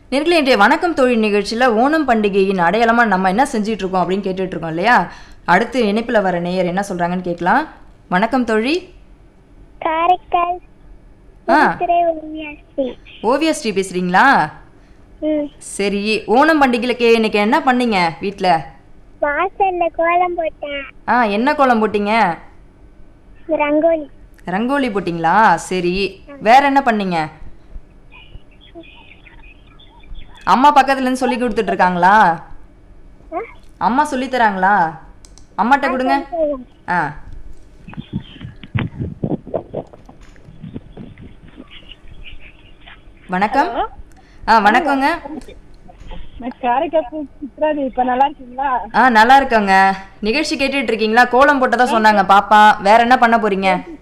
நேர்களே இன்றைய வணக்கம் தொழில் நிகழ்ச்சியில் ஓணம் பண்டிகையின் அடையாளமாக நம்ம என்ன செஞ்சிட்டு இருக்கோம் அப்படின்னு கேட்டுட்டு இருக்கோம் இல்லையா அடுத்து இணைப்பில் வர நேயர் என்ன சொல்கிறாங்கன்னு கேட்கலாம் வணக்கம் தோழி காரைக்கால் ஆ திரை உரிமையாசி ஓவியா ஸ்ரீ பேசுகிறீங்களா ம் சரி ஓணம் பண்டிகைக்கு இன்னைக்கு என்ன பண்ணீங்க வீட்டில் வாசல்ல கோலம் போட்டேன் ஆ என்ன கோலம் போட்டீங்க ரங்கோலி ரங்கோலி போட்டிங்களா சரி வேற என்ன பண்ணீங்க அம்மா பக்கத்துல இருந்து சொல்லி கொடுத்துட்டு இருக்காங்களா ஆ? அம்மா சொல்லி தராங்களா அம்மாட்ட கொடுங்க ஆ வணக்கம் ஆ வணக்கங்க நான் காரைக்கால் சித்ராதி இப்ப நல்லா இருக்கீங்களா ஆ நல்லா இருக்கங்க நிகழ்ச்சி கேட்டுட்டு இருக்கீங்களா கோலம் போட்டதா சொன்னாங்க பாப்பா வேற என்ன பண்ண போறீங்க